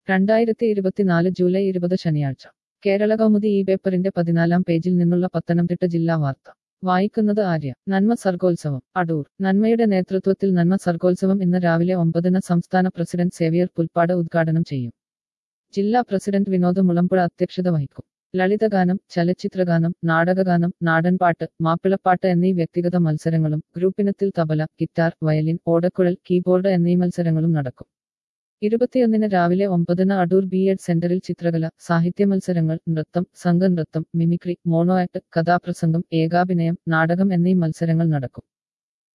രണ്ടായിരത്തി ഇരുപത്തിനാല് ജൂലൈ ഇരുപത് ശനിയാഴ്ച കേരള കൗമുദി ഈ പേപ്പറിന്റെ പതിനാലാം പേജിൽ നിന്നുള്ള പത്തനംതിട്ട ജില്ലാ വാർത്ത വായിക്കുന്നത് ആര്യ നന്മ സർഗോത്സവം അടൂർ നന്മയുടെ നേതൃത്വത്തിൽ നന്മ സർഗോത്സവം ഇന്ന് രാവിലെ ഒമ്പതിന് സംസ്ഥാന പ്രസിഡന്റ് സേവിയർ പുൽപ്പാട് ഉദ്ഘാടനം ചെയ്യും ജില്ലാ പ്രസിഡന്റ് വിനോദ് മുളമ്പുഴ അധ്യക്ഷത വഹിക്കും ലളിതഗാനം ചലച്ചിത്രഗാനം നാടകഗാനം നാടൻപാട്ട് മാപ്പിളപ്പാട്ട് എന്നീ വ്യക്തിഗത മത്സരങ്ങളും ഗ്രൂപ്പിനത്തിൽ തബല ഗിറ്റാർ വയലിൻ ഓടക്കുഴൽ കീബോർഡ് എന്നീ മത്സരങ്ങളും നടക്കും ഇരുപത്തിയൊന്നിന് രാവിലെ ഒമ്പതിന് അടൂർ ബി എഡ് സെന്ററിൽ ചിത്രകല സാഹിത്യ മത്സരങ്ങൾ നൃത്തം സംഘനൃത്തം മിമിക്രി മോണോ ആക്ട് കഥാപ്രസംഗം ഏകാഭിനയം നാടകം എന്നീ മത്സരങ്ങൾ നടക്കും